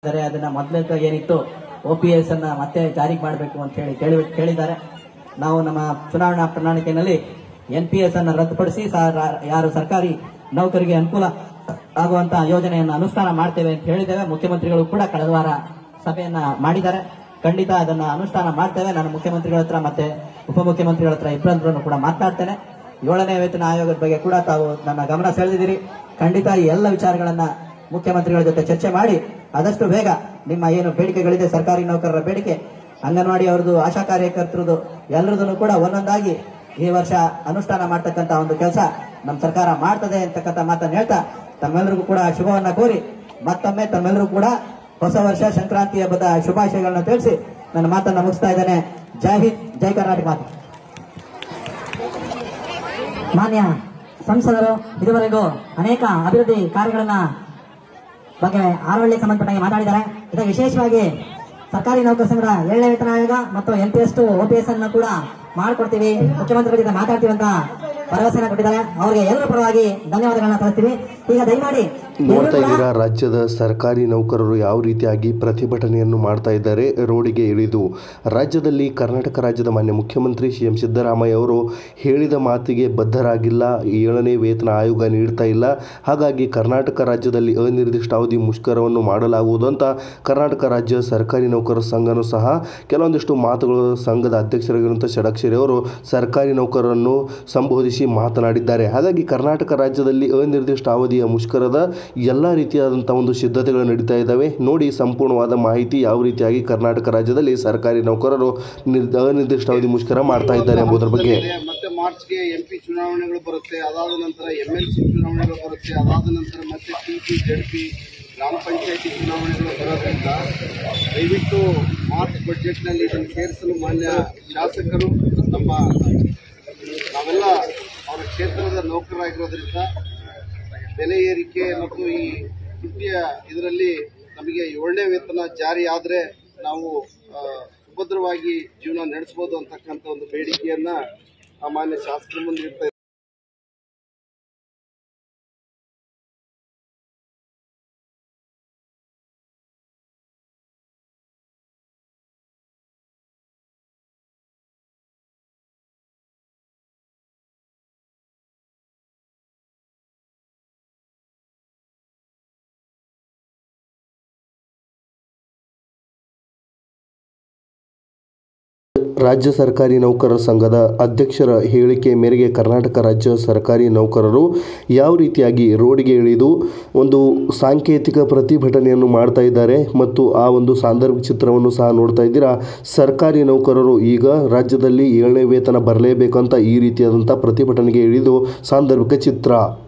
ಆದರೆ ಅದನ್ನ ಮೊದಲ ಏನಿತ್ತು ಒ ಪಿ ಎಸ್ ಅನ್ನ ಮತ್ತೆ ಜಾರಿಗೆ ಮಾಡಬೇಕು ಅಂತ ಹೇಳಿ ಕೇಳಿ ಕೇಳಿದ್ದಾರೆ ನಾವು ನಮ್ಮ ಚುನಾವಣಾ ಪ್ರಣಾಳಿಕೆಯಲ್ಲಿ ಎನ್ ಪಿ ಎಸ್ ಅನ್ನು ರದ್ದುಪಡಿಸಿ ಸಾ- ರಾ- ಯಾರು ಸರ್ಕಾರಿ ನೌಕರಿಗೆ ಅನುಕೂಲ ಆಗುವಂತಹ ಯೋಜನೆಯನ್ನು ಅನುಷ್ಠಾನ ಮಾಡ್ತೇವೆ ಅಂತ ಹೇಳಿದ್ದೇವೆ ಮುಖ್ಯಮಂತ್ರಿಗಳು ಕೂಡ ಕಳೆದ ವಾರ ಸಭೆಯನ್ನ ಮಾಡಿದ್ದಾರೆ ಖಂಡಿತ ಅದನ್ನ ಅನುಷ್ಠಾನ ಮಾಡ್ತೇವೆ ನಾನು ಮುಖ್ಯಮಂತ್ರಿಗಳ ಹತ್ರ ಮತ್ತೆ ಉಪಮುಖ್ಯಮಂತ್ರಿಗಳ ಹತ್ರ ಇಬ್ಬರನ್ನು ಕೂಡ ಮಾತನಾಡ್ತೇನೆ ಏಳನೇ ವೇತನ ಆಯೋಗದ ಬಗ್ಗೆ ಕೂಡ ತಾವು ನನ್ನ ಗಮನ ಸೆಳೆದಿದ್ದೀರಿ ಖಂಡಿತ ಈ ಎಲ್ಲ ವಿಚಾರಗಳನ್ನ ಮುಖ್ಯಮಂತ್ರಿಗಳ ಜೊತೆ ಚರ್ಚೆ ಮಾಡಿ ಆದಷ್ಟು ಬೇಗ ನಿಮ್ಮ ಏನು ಬೇಡಿಕೆಗಳಿದೆ ಸರ್ಕಾರಿ ನೌಕರರ ಬೇಡಿಕೆ ಅಂಗನವಾಡಿ ಅವ್ರದ್ದು ಆಶಾ ಕಾರ್ಯಕರ್ತರದು ಎಲ್ಲರದನ್ನು ಕೂಡ ಒಂದೊಂದಾಗಿ ಈ ವರ್ಷ ಅನುಷ್ಠಾನ ಮಾಡ್ತಕ್ಕಂತ ಒಂದು ಕೆಲಸ ನಮ್ಮ ಸರ್ಕಾರ ಮಾಡ್ತದೆ ಅಂತಕ್ಕಂಥ ಮಾತನ್ನು ಹೇಳ್ತಾ ತಮ್ಮೆಲ್ಲರಿಗೂ ಕೂಡ ಶುಭವನ್ನ ಕೋರಿ ಮತ್ತೊಮ್ಮೆ ತಮ್ಮೆಲ್ಲರೂ ಕೂಡ ಹೊಸ ವರ್ಷ ಸಂಕ್ರಾಂತಿ ಹಬ್ಬದ ಶುಭಾಶಯಗಳನ್ನ ತಿಳಿಸಿ ನನ್ನ ಮಾತನ್ನ ಮುಗಿಸ್ತಾ ಇದ್ದೇನೆ ಜೈ ಹಿಂದ್ ಜೈ ಕರ್ನಾಟಕ ಮಾತು ಮಾನ್ಯ ಸಂಸದರು ಇದುವರೆಗೂ ಅನೇಕ ಅಭಿವೃದ್ಧಿ ಕಾರ್ಯಗಳನ್ನ ಬಗ್ಗೆ ಆರೋಗ್ಯ ಸಂಬಂಧಪಟ್ಟಾಗೆ ಮಾತಾಡಿದ್ದಾರೆ ಇದಕ್ಕೆ ವಿಶೇಷವಾಗಿ ಸರ್ಕಾರಿ ನೌಕರ ಸಂಘದ ಏಳನೇ ವೇತನ ಆಯೋಗ ಮತ್ತು N P S to O P S ಅನ್ನು ಕೂಡ ಮಾಡ್ಕೊಡ್ತೀವಿ ಮುಖ್ಯಮಂತ್ರಿಗಳ ಜೊತೆ ಮಾತಾಡ್ತೀವಿ ಅಂತ ಭರವಸೆನ ಕೊಟ್ಟಿದ್ದಾರೆ ಅವರಿಗೆ ಎಲ್ಲರ ಪರವಾಗಿ ಧನ್ಯವಾದಗಳನ್ನ ಸಲ್ಲಿಸ್ತೀವಿ ಈಗ ದಯಮಾಡಿ ನೋಡ್ತಾ ಇದ್ದೀರಾ ರಾಜ್ಯದ ಸರ್ಕಾರಿ ನೌಕರರು ಯಾವ ರೀತಿಯಾಗಿ ಪ್ರತಿಭಟನೆಯನ್ನು ಮಾಡ್ತಾ ಇದ್ದಾರೆ ರೋಡಿಗೆ ಇಳಿದು ರಾಜ್ಯದಲ್ಲಿ ಕರ್ನಾಟಕ ರಾಜ್ಯದ ಮಾನ್ಯ ಮುಖ್ಯಮಂತ್ರಿ ಸಿ ಎಂ ಸಿದ್ದರಾಮಯ್ಯ ಅವರು ಹೇಳಿದ ಮಾತಿಗೆ ಬದ್ಧರಾಗಿಲ್ಲ ಏಳನೇ ವೇತನ ಆಯೋಗ ನೀಡ್ತಾ ಇಲ್ಲ ಹಾಗಾಗಿ ಕರ್ನಾಟಕ ರಾಜ್ಯದಲ್ಲಿ ಅನಿರ್ದಿಷ್ಟಾವಧಿ ಮುಷ್ಕರವನ್ನು ಮಾಡಲಾಗುವುದು ಅಂತ ಕರ್ನಾಟಕ ರಾಜ್ಯ ಸರ್ಕಾರಿ ನೌಕರರ ಸಂಘನೂ ಸಹ ಕೆಲವೊಂದಿಷ್ಟು ಮಾತುಗಳು ಸಂಘದ ಅಧ್ಯಕ್ಷರಾಗಿರುವಂಥ ಷಡಕ್ಷರಿ ಅವರು ಸರ್ಕಾರಿ ನೌಕರರನ್ನು ಸಂಬೋಧಿಸಿ ಮಾತನಾಡಿದ್ದಾರೆ ಹಾಗಾಗಿ ಕರ್ನಾಟಕ ರಾಜ್ಯದಲ್ಲಿ ಅನಿರ್ದಿಷ್ಟ ಅವಧಿಯ ಮುಷ್ಕರದ ಎಲ್ಲ ರೀತಿಯಾದಂಥ ಒಂದು ಸಿದ್ಧತೆಗಳು ನಡೀತಾ ಇದ್ದಾವೆ ನೋಡಿ ಸಂಪೂರ್ಣವಾದ ಮಾಹಿತಿ ಯಾವ ರೀತಿಯಾಗಿ ಕರ್ನಾಟಕ ರಾಜ್ಯದಲ್ಲಿ ಸರ್ಕಾರಿ ನೌಕರರು ನಿರ್ ಅನಿರ್ದಿಷ್ಟಾವಧಿ ಮುಷ್ಕರ ಮಾಡ್ತಾ ಇದ್ದಾರೆ ಎಂಬುದರ ಬಗ್ಗೆ ಇದೆ. ಮತ್ತೆ ಮಾರ್ಚ್ಗೆ ಎಂ ಪಿ ಚುನಾವಣೆಗಳು ಬರುತ್ತೆ ಅದಾದ ನಂತರ ಎಂ ಎಲ್ ಸಿ ಚುನಾವಣೆಗಳು ಬರುತ್ತೆ ಅದಾದ ನಂತರ ಮತ್ತೆ ಟಿ ಪಿ ಜೆಡ್ ಪಿ ಗ್ರಾಮ ಪಂಚಾಯತಿ ಚುನಾವಣೆಗಳು ಬರೋದ್ರಿಂದ ದಯವಿಟ್ಟು ಮಾರ್ಚ್ ಬಜೆಟ್ನಲ್ಲಿ ಇದನ್ನು ಸೇರಿಸಲು ಮಾನ್ಯ ಶಾಸಕರು ನಮ್ಮ ನಾವೆಲ್ಲ ಅವರ ಕ್ಷೇತ್ರದ ನೌಕರರಾಗಿರೋದ್ರಿಂದ ಬೆಲೆ ಏರಿಕೆ ಮತ್ತು ಈ ತುಟ್ಟಿಯ ಇದರಲ್ಲಿ ನಮಗೆ ಏಳನೇ ವೇತನ ಜಾರಿ ಆದರೆ ನಾವು ಆ, ಸುಭದ್ರವಾಗಿ ಜೀವನ ನಡೆಸ್ಬೋದು ಅಂತಕ್ಕಂಥ ಒಂದು ಬೇಡಿಕೆಯನ್ನ ಆ ಮಾನ್ಯ ಶಾಸಕರ ಮುಂದೆ ಇಡ್ತಾ ಇದ್ದೀವಿ. ರಾಜ್ಯ ಸರ್ಕಾರಿ ನೌಕರರ ಸಂಘದ ಅಧ್ಯಕ್ಷರ ಹೇಳಿಕೆ ಮೇರೆಗೆ ಕರ್ನಾಟಕ ರಾಜ್ಯ ಸರ್ಕಾರಿ ನೌಕರರು ಯಾವ ರೀತಿಯಾಗಿ ರೋಡಿಗೆ ಇಳಿದು ಒಂದು ಸಾಂಕೇತಿಕ ಪ್ರತಿಭಟನೆಯನ್ನು ಮಾಡ್ತಾ ಇದ್ದಾರೆ ಮತ್ತು ಆ ಒಂದು ಸಾಂದರ್ಭಿಕ ಚಿತ್ರವನ್ನು ಸಹ ನೋಡ್ತಾ ಇದ್ದೀರಾ ಸರ್ಕಾರಿ ನೌಕರರು ಈಗ ರಾಜ್ಯದಲ್ಲಿ ಏಳನೇ ವೇತನ ಬರಲೇಬೇಕಂತ ಈ ರೀತಿಯಾದಂಥ ಪ್ರತಿಭಟನೆಗೆ ಇಳಿದು ಸಾಂದರ್ಭಿಕ ಚಿತ್ರ